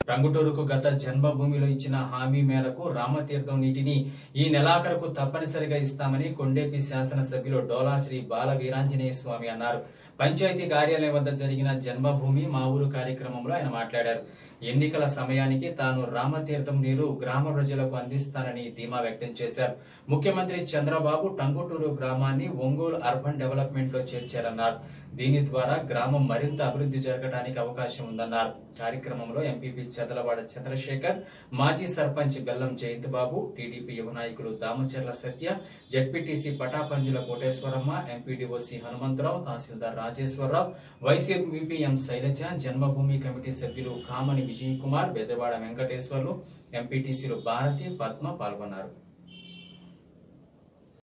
టంగుటూరుకు గత జన్మభూమిలో ఇచ్చిన హామీ మేరకు రామతీర్థం నీటిని ఈ నెలాఖరుకు తప్పనిసరిగా ఇస్తామని కొండేపి శాసనసభ్యులు డోలా శ్రీ బాల వీరాంజనేయ స్వామి అన్నారు పంచాయతీ కార్యాలయం వద్ద జరిగిన జన్మభూమి మా ఊరు కార్యక్రమంలో ఆయన మాట్లాడారు ఎన్నికల సమయానికి తాను రామతీర్థం నీరు గ్రామ ప్రజలకు అందిస్తానని ధీమా వ్యక్తం చేశారు ముఖ్యమంత్రి చంద్రబాబు టంగుటూరు గ్రామాన్ని ఒంగోలు అర్బన్ డెవలప్మెంట్ లో చేర్చారన్నారు దీని ద్వారా గ్రామం మరింత అభివృద్ధి జరగడానికి అవకాశం ఉందన్నారు కార్యక్రమంలో ఎంపీపీ చదలవాడ చంద్రశేఖర్ మాజీ సర్పంచ్ బెల్లం జయంత్ బాబు టీడీపీ యువ నాయకులు దామచర్ల సత్య జడ్పీటీసీ పటాపంజుల కోటేశ్వరమ్మ ఎంపీడీఓసి Hanumantharao tahsildar Rajeswararao YCP M Sailaja Janmabhoomi committee సభ్యులు కామని విజయ్ కుమార్ బెజవాడ వెంకటేశ్వర్లు ఎంపీటీసీలు భారతి పద్మ పాల్గొన్నారు